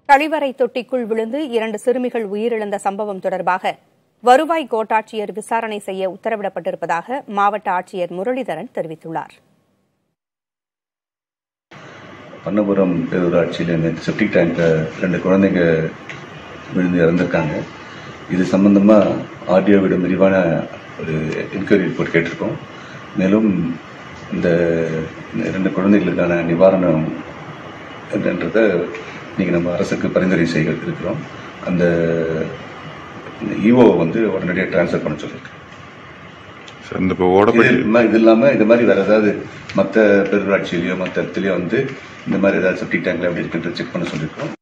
கழிவறை தொட்டிக்குள் விழுந்து இரண்டு சிறுமிகள் உயிரிழந்த சம்பவம் தொடர்பாக வருவாய் கோட்டாட்சியர் விசாரணை செய்ய உத்தரவிடப்பட்டிருப்பதாக மாவட்ட ஆட்சியர் முரளிதரன் தெரிவித்துள்ளார் பண்ணபுரம் பேரூராட்சியில் நேற்று செப்டிக் டேங்க்ல ரெண்டு குழந்தைங்க விழுந்து இறந்திருக்காங்க இது சம்பந்தமாக ஆர்டிஓவிடம் விரிவான ஒரு என்கொயரி ரிப்போர்ட் கேட்டிருக்கோம் மேலும் இந்த ரெண்டு குழந்தைகளுக்கான நிவாரணம் என்னன்றதை நீங்கள் நம்ம அரசுக்கு பரிந்துரை செய்ய இருக்கிறோம் அந்த ஈஓ வந்து உடனடியாக ட்ரான்ஸ்ஃபர் பண்ண சொல்லியிருக்கேன் சார் இந்த இப்போ ஓடப்பட்டி இது ம- இது இல்லாம இது மாதிரி வேற ஏதாவது மத்த பெருராட்சியிலயோ மத்த இடத்துலயோ வந்து இந்த மாதிரி ஏதாவது செப்டிக் டேங்க்ல எப்படி இருக்குன்றது செக் பண்ண சொல்லியிருக்கோம்